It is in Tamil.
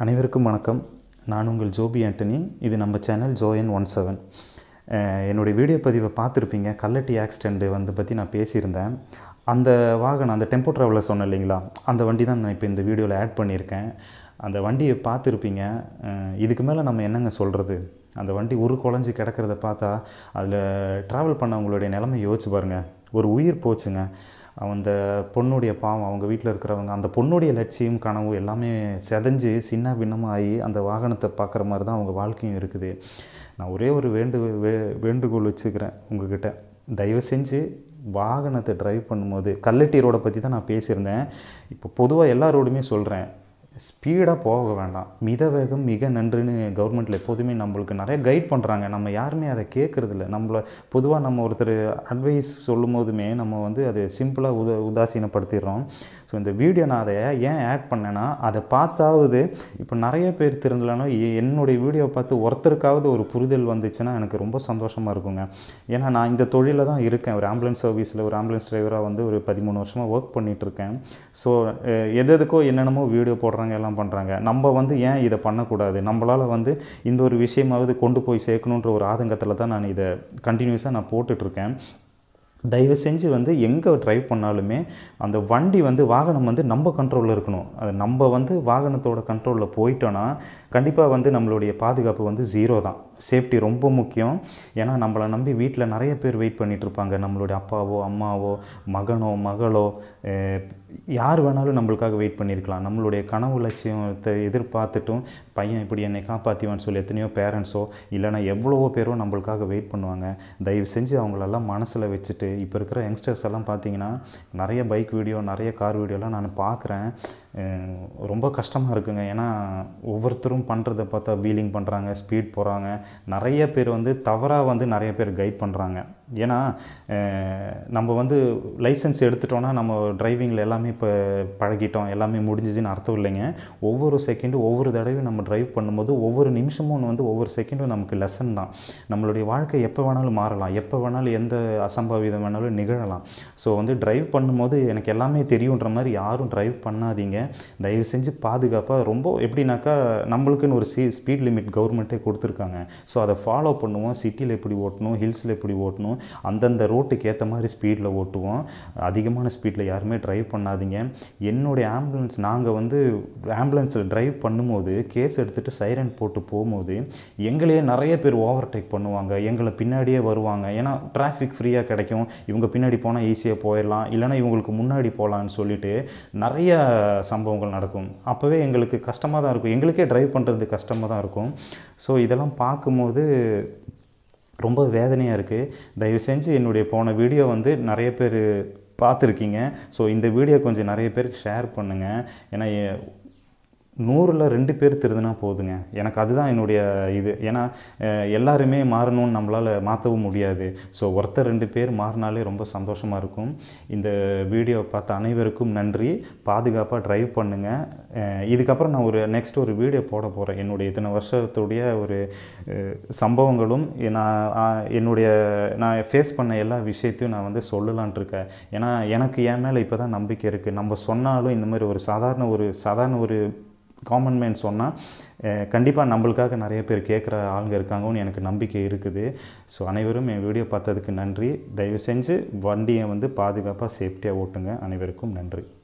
அனைவருக்கும் வணக்கம் நான் உங்கள் ஜோபி ஆண்டனி இது நம்ம சேனல் ஜோஎன் ஒன் செவன் என்னுடைய வீடியோ பதிவை பார்த்துருப்பீங்க கல்லட்டி ஆக்சிடெண்ட்டு வந்து பற்றி நான் பேசியிருந்தேன் அந்த வாகனம் அந்த டெம்போ ட்ராவலர் சொன்னேன் இல்லைங்களா அந்த வண்டி தான் நான் இப்போ இந்த வீடியோவில் ஆட் பண்ணியிருக்கேன் அந்த வண்டியை பார்த்துருப்பீங்க அஹ், இதுக்கு மேலே நம்ம என்னங்க சொல்கிறது அந்த வண்டி ஒரு குழஞ்சி கிடக்கிறத பார்த்தா அதில் ட்ராவல் பண்ணவங்களுடைய நிலைமை யோசிச்சு பாருங்கள் ஒரு உயிர் போச்சுங்க அந்த பொண்ணுடைய பாவம் அவங்க வீட்டில் இருக்கிறவங்க அந்த பொண்ணுடைய லட்சியம் கனவு எல்லாமே செதஞ்சு சின்ன பின்னமாக ஆகி அந்த வாகனத்தை பார்க்குற மாதிரி தான் அவங்க வாழ்க்கையும் இருக்குது நான் ஒரே ஒரு வேண்டு வே வேண்டுகோள் வச்சுக்கிறேன் உங்ககிட்ட தயவு செஞ்சு வாகனத்தை டிரைவ் பண்ணும்போது கல்லட்டி ரோடை பற்றி தான் நான் பேசியிருந்தேன் இப்போ பொதுவாக எல்லா ரோடுமே சொல்கிறேன் ஸ்பீடாக போக வேண்டாம் மித வேகம் மிக நன்றுன்னு கவர்மெண்ட்டில் எப்போதுமே நம்மளுக்கு நிறைய கைட் பண்ணுறாங்க நம்ம யாருமே அதை கேட்குறதில்ல நம்மளை பொதுவாக நம்ம ஒருத்தர் அட்வைஸ் சொல்லும் போதுமே நம்ம வந்து அதை சிம்பிளாக உத உதாசீனப்படுத்திடுறோம் ஸோ இந்த வீடியோ நான் அதை ஏன் ஆட் பண்ணேன்னா அதை பார்த்தாவது இப்போ நிறைய பேர் திருந்தலனா என்னுடைய வீடியோ பார்த்து ஒருத்தருக்காவது ஒரு புரிதல் வந்துச்சுன்னா எனக்கு ரொம்ப சந்தோஷமாக இருக்குங்க ஏன்னா நான் இந்த தொழிலில் தான் இருக்கேன் ஒரு ஆம்புலன்ஸ் சர்வீஸில் ஒரு ஆம்புலன்ஸ் டிரைவராக வந்து ஒரு பதிமூணு வருஷமாக ஒர்க் பண்ணிகிட்ருக்கேன் ஸோ எது எதுக்கோ என்னென்னமோ வீடியோ போடுறாங்க எல்லாம் பண்ணுறாங்க நம்ம வந்து ஏன் இதை பண்ணக்கூடாது நம்மளால் வந்து இந்த ஒரு விஷயமாவது கொண்டு போய் சேர்க்கணுன்ற ஒரு ஆதங்கத்தில் தான் நான் இதை கண்டினியூஸாக நான் போட்டுட்ருக்கேன் தயவு செஞ்சு வந்து எங்கே ட்ரைவ் பண்ணாலுமே அந்த வண்டி வந்து வாகனம் வந்து நம்ம கண்ட்ரோலில் இருக்கணும் அது நம்ம வந்து வாகனத்தோட கண்ட்ரோலில் போயிட்டோன்னா கண்டிப்பாக வந்து நம்மளுடைய பாதுகாப்பு வந்து ஜீரோ தான் சேஃப்டி ரொம்ப முக்கியம் ஏன்னா நம்மளை நம்பி வீட்டில் நிறைய பேர் வெயிட் பண்ணிட்டு இருப்பாங்க நம்மளுடைய அப்பாவோ அம்மாவோ மகனோ மகளோ அஹ், யார் வேணாலும் நம்மளுக்காக வெயிட் பண்ணியிருக்கலாம் நம்மளுடைய கனவு லட்சியத்தை எதிர்பார்த்துட்டும் பையன் இப்படி என்னை காப்பாற்றிவான்னு சொல்லி எத்தனையோ பேரண்ட்ஸோ இல்லைனா எவ்வளவோ பேரோ நம்மளுக்காக வெயிட் பண்ணுவாங்க தயவு செஞ்சு அவங்களெல்லாம் மனசில் வச்சுட்டு இப்போ இருக்கிற யங்ஸ்டர்ஸ் எல்லாம் பார்த்தீங்கன்னா நிறைய பைக் வீடியோ நிறைய கார் வீடியோலாம் நான் பார்க்குறேன் அஹ் ரொம்ப கஷ்டமாக இருக்குங்க ஏன்னா ஒவ்வொருத்தரும் பண்ணுறதை பார்த்தா வீலிங் பண்ணுறாங்க ஸ்பீட் போகிறாங்க நிறைய பேர் வந்து தவறாக வந்து நிறைய பேர் கைட் பண்ணுறாங்க ஏன்னா அஹ் நம்ம வந்து லைசன்ஸ் எடுத்துட்டோன்னா நம்ம டிரைவிங்கில் எல்லாமே இப்போ பழகிட்டோம் எல்லாமே முடிஞ்சுதுன்னு அர்த்தம் இல்லைங்க ஒவ்வொரு செகண்டும் ஒவ்வொரு தடவையும் நம்ம டிரைவ் பண்ணும்போது ஒவ்வொரு நிமிஷமும் வந்து ஒவ்வொரு செகண்டும் நமக்கு லெசன் தான் நம்மளுடைய வாழ்க்கை எப்போ வேணாலும் மாறலாம் எப்போ வேணாலும் எந்த அசம்பாவிதம் வேணாலும் நிகழலாம் ஸோ வந்து டிரைவ் பண்ணும்போது எனக்கு எல்லாமே தெரியுன்ற மாதிரி யாரும் டிரைவ் பண்ணாதீங்க தயவு செஞ்சு பாதுகாப்பாக ரொம்ப எப்படின்னாக்கா நம்மளுக்குன்னு ஒரு சி ஸ்பீட் லிமிட் கவர்மெண்ட்டே கொடுத்துருக்காங்க ஸோ அதை ஃபாலோ பண்ணுவோம் சிட்டியில் எப்படி ஓட்டணும் ஹில்ஸில் எப்படி ஓட்டணும் அந்தந்த ரோட்டுக்கு ஏற்ற மாதிரி ஸ்பீடில் ஓட்டுவோம் அதிகமான ஸ்பீடில் யாருமே டிரைவ் பண்ணாதீங்க என்னுடைய ஆம்புலன்ஸ் நாங்கள் வந்து ஆம்புலன்ஸில் டிரைவ் பண்ணும்போது கேஸ் எடுத்துகிட்டு சைரன் போட்டு போகும்போது எங்களையே நிறைய பேர் ஓவர்டேக் பண்ணுவாங்க எங்களை பின்னாடியே வருவாங்க ஏன்னா டிராஃபிக் ஃப்ரீயாக கிடைக்கும் இவங்க பின்னாடி போனால் ஈஸியாக போயிடலாம் இல்லைன்னா இவங்களுக்கு முன்னாடி போகலான்னு சொல்லிட்டு நிறைய சம்பவங்கள் நடக்கும் அப்போவே எங்களுக்கு கஷ்டமாக தான் இருக்கும் எங்களுக்கே டிரைவ் பண்ணுறது கஷ்டமாக தான் இருக்கும் ஸோ இதெல்லாம் பார்க்கும்போது ரொம்ப வேதனையாக இருக்குது தயவு செஞ்சு என்னுடைய போன வீடியோ வந்து நிறைய பேர் பார்த்துருக்கீங்க ஸோ இந்த வீடியோ கொஞ்சம் நிறைய பேருக்கு ஷேர் பண்ணுங்கள் ஏன்னா எ- நூறில் ரெண்டு பேர் திருதுனா போதுங்க எனக்கு அதுதான் என்னுடைய இது ஏன்னா அஹ், எல்லாருமே மாறணும்னு நம்மளால் மாற்றவும் முடியாது ஸோ ஒருத்தர் ரெண்டு பேர் மாறினாலே ரொம்ப சந்தோஷமாக இருக்கும் இந்த வீடியோ பார்த்த அனைவருக்கும் நன்றி பாதுகாப்பாக ட்ரைவ் பண்ணுங்கள் இதுக்கப்புறம் நான் ஒரு நெக்ஸ்ட் ஒரு வீடியோ போட போகிறேன் என்னுடைய இத்தனை வருஷத்துடைய ஒரு அஹ், சம்பவங்களும் நான் ஆஹ், என்னுடைய நான் ஃபேஸ் பண்ண எல்லா விஷயத்தையும் நான் வந்து சொல்லலான்ட்டு இருக்கேன் ஏன்னா எனக்கு என் மேலே இப்போ தான் நம்பிக்கை இருக்குது நம்ம சொன்னாலும் இந்த மாதிரி ஒரு சாதாரண ஒரு சாதாரண ஒரு காமன் மேன் சொன்னால் கண்டிப்பாக நம்மளுக்காக நிறைய பேர் கேட்குற ஆளுங்க இருக்காங்கன்னு எனக்கு நம்பிக்கை இருக்குது ஸோ அனைவரும் என் வீடியோ பார்த்ததுக்கு நன்றி தயவு செஞ்சு வண்டியை வந்து பாதுகாப்பாக சேஃப்டியாக ஓட்டுங்க அனைவருக்கும் நன்றி